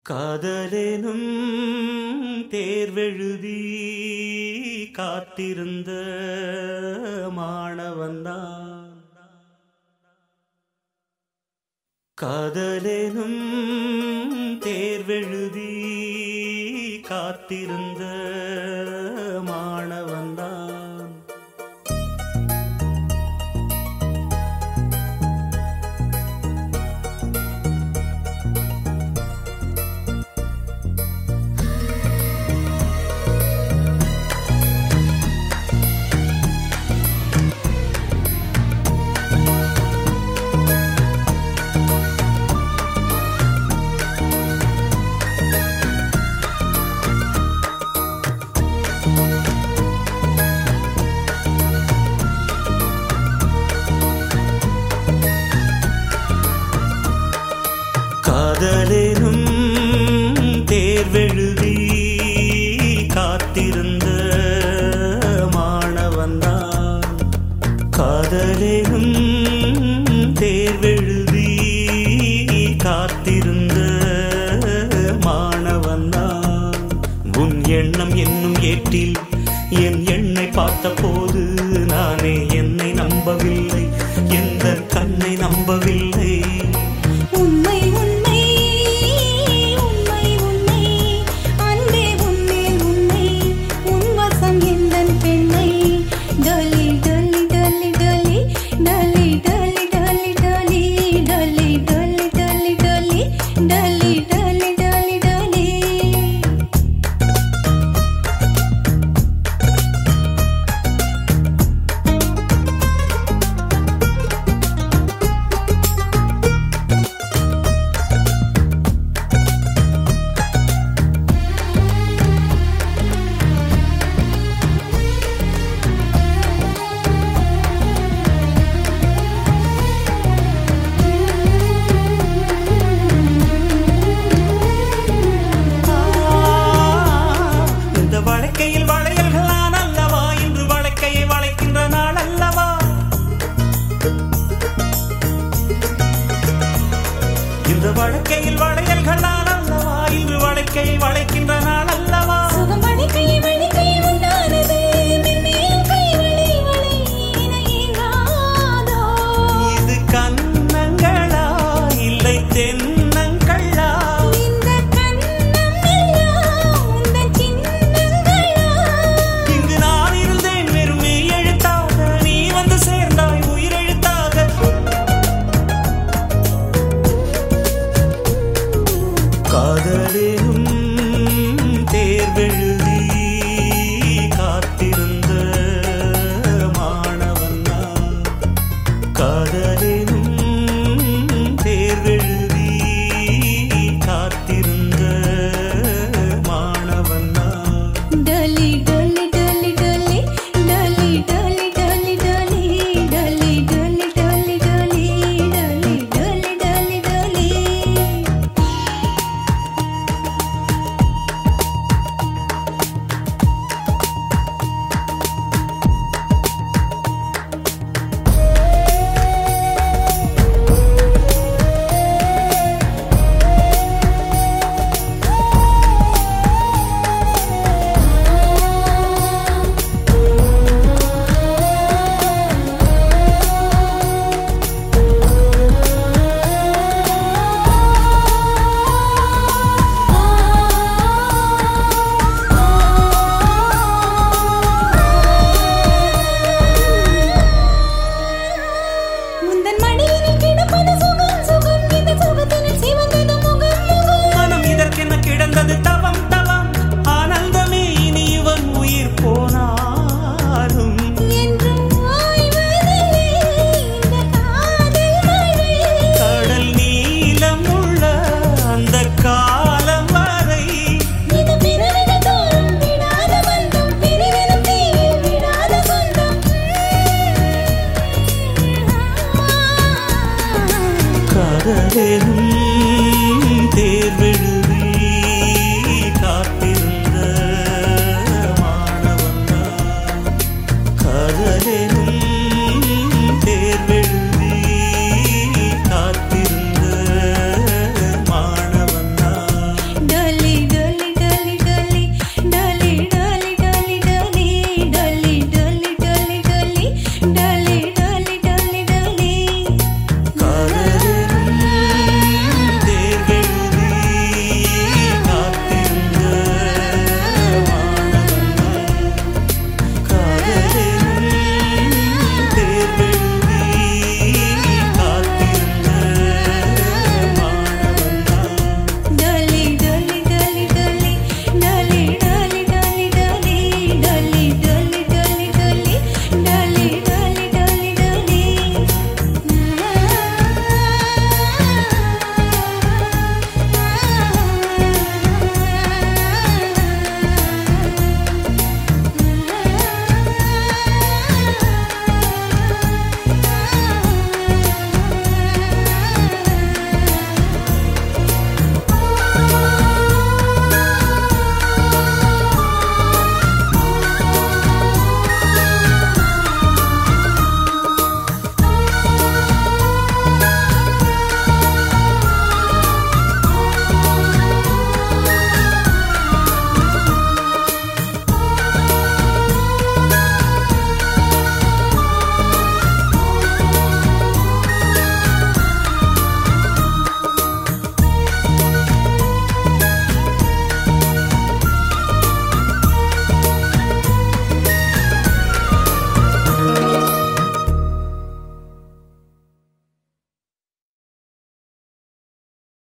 காதலெனும் தேர்வெழுதி காத்திருந்த மாணவன்தான் காதலெனும் தேர்வெழுதி காத்திருந்த மாணவன்தான் காதலெனும் தேர்வெழுதி காத்திருந்த மாணவன்தான் காதலெனும் தேர்வெழுதி காத்திருந்த மாணவன்தான் உன் எண்ணம் என்னும் ஏட்டில் என் எண்ணை பார்த்தபோது நானே என்னை நம்பவில்லை எந்த கண்ணை நம்பவில்லை உண்மை உண்மை உண்மை உண்மை அன்பே உன்மேல் உண்மை உன் வசம் எந்தன் பெண்ணை டொலி டொலி டொலி டொலி டொலி டொலி டொலி டொலி டொலி டொலி டொலி டொலி டொலி டொலி டொலி டொலி இந்த வழக்கையில் வளையல்கள் நான் அல்லவா இன்று வழக்கையை வளைக்கின்ற நாள் அல்லவா இந்த வழக்கையில் வளையல்கள் நான் அல்லவா இன்று வழக்கையை வளைக்கின்ற நாள் அல்லவா சுகம் வழிக்கை வழிக்கை உண்டானது மென்மேலும் கை வழி வழி இணையாதோ இது கண்ணங்களா இல்லை தென்னங்களா இந்த கண்ணம் எல்லாம் உந்தன் சின்னங்களா இங்கு நான் இருந்தேன் வெறும் மெய் எழுத்தாக நீ வந்து சேர்ந்தாய் உயிரெழுத்தாக காதலிலும் தேர்வெழுதி காத்திருந்த மாணவன் நான் காதலிலும் தேர்வெழுதி காத்திருந்த மாணவன் நான் டொலி டொலி டொலி டொலி டொலி டொலி டொலி டொலி டொலி டொலி டொலி டொலி டொலி டொலி டொலி டொலி முந்தன் மடியினில் கிடப்பது சுகம் சுகம் இந்த சுகத்தினில் சிவந்தது முகம் முகம் மனம் இதற்கென்ன கிடந்தது தவம் தவம் ஆனந்தமே இனி இவன் உயிர் போனாலும் என்றும் ஓய்வதில்லை இந்த காதல் மழை கடல் நீளம் உள்ள அந்த காலம் வரை இது பிறவிகள் தோறும் விடாத பந்தம் பிரிவினும் தீயில் விடாத சொந்தம் காதலும்